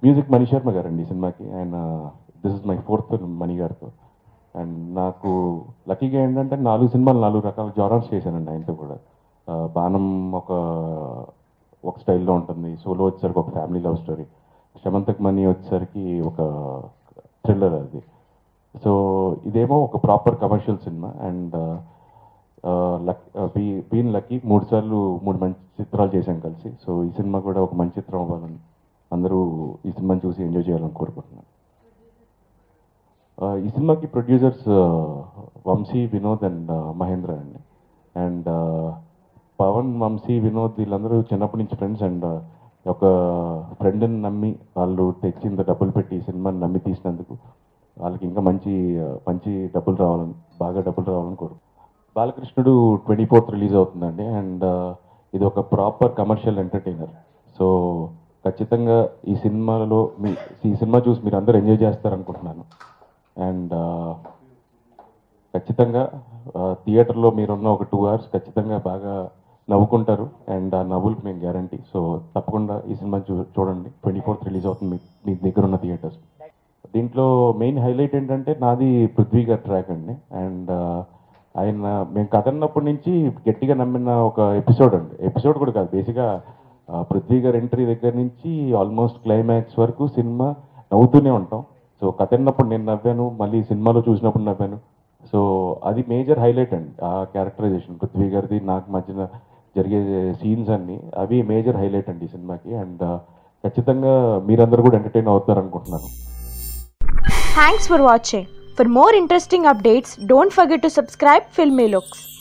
Music మణి శర్మ గారండి ఈ సినిమాకి ఆయన this is my fourth film Mani గారితో అండ్ నాకు లక్కీగా ఏంటంటే నాలుగు సినిమాలు నాలుగు రకాల జానర్స్ చేశానండి ఆయనతో కూడా ఆ, బాణం ఒక ఒక స్టైల్లో ఉంటుంది సోలో వచ్చేసరికి ఒక family love story Shamantakamani వచ్చేసరికి ఒక థ్రిల్లర్ అది సో ఇదేమో ఒక proper commercial cinema and luck been lucky మూడు సార్లు మూడు మంచి చిత్రాలు చేశాం కలిసి సో ఈ సినిమా కూడా ఒక మంచి చిత్రం అవ్వాలని అందరూ ఈ సినిమాని చూసి ఎంజాయ్ చేయాలని కోరుకుంటున్నాను ఆ, ఈ సినిమాకి ప్రొడ్యూసర్స్ వంశీ వినోద్ అండ్ మహేంద్ర అండి అండ్ పవన్ వంశీ వినోద్ వీళ్ళందరూ చిన్నప్పటి నుంచి ఫ్రెండ్స్ అండ్ ఒక ఫ్రెండ్ని నమ్మి వాళ్ళు తెచ్చింత డబ్బులు పెట్టి ఈ సినిమాని నమ్మి తీసినందుకు వాళ్ళకి ఇంకా మంచి ఆ, మంచి డబ్బులు రావాలని బాగా డబ్బులు రావాలని కోరు బాలకృష్ణుడు ట్వంటీ ఫోర్త్ రిలీజ్ అవుతుందండి అండ్ ఇది ఒక ప్రాపర్ కమర్షియల్ ఎంటర్టైనర్ సో ఖచ్చితంగా ఈ సినిమాలో మీ ఈ సినిమా చూసి మీరు అందరూ ఎంజాయ్ చేస్తారనుకుంటున్నాను అండ్ ఖచ్చితంగా థియేటర్లో మీరున్న ఒక టూ అవర్స్ ఖచ్చితంగా బాగా నవ్వుకుంటారు అండ్ ఆ నవ్వులకు మేము గ్యారంటీ సో తప్పకుండా ఈ సినిమా చూ చూడండి ట్వంటీ ఫోర్త్ రిలీజ్ అవుతుంది మీ మీ దగ్గర ఉన్న థియేటర్స్ దీంట్లో మెయిన్ హైలైట్ ఏంటంటే నాది పృథ్వీ గారి ట్రాక్ అండి అండ్ ఆయన మేము కథ అన్నప్పటి నుంచి గట్టిగా నమ్మిన ఒక ఎపిసోడ్ అండి ఎపిసోడ్ కూడా కాదు బేసిక్గా పృథ్వీ గారి ఎంట్రీ దగ్గర నుంచి ఆల్మోస్ట్ క్లైమాక్స్ వరకు సినిమా నవ్వుతూనే ఉంటాం సో కథ విన్నప్పుడు నేను నవ్వాను మళ్ళీ సినిమాలో చూసినప్పుడు నవ్వాను సో అది మేజర్ హైలైట్ అండి ఆ క్యారెక్టరైజేషన్ పృథ్వీ గారిది నాకు మధ్యన జరిగే సీన్స్ అన్ని అవి మేజర్ హైలైట్ అండి ఈ సినిమాకి అండ్ ఖచ్చితంగా మీరందరూ కూడా ఎంటర్టైన్ అవుతారు అనుకుంటున్నాను Thanks for watching. For more interesting updates, don't forget to subscribe Filmy Looks.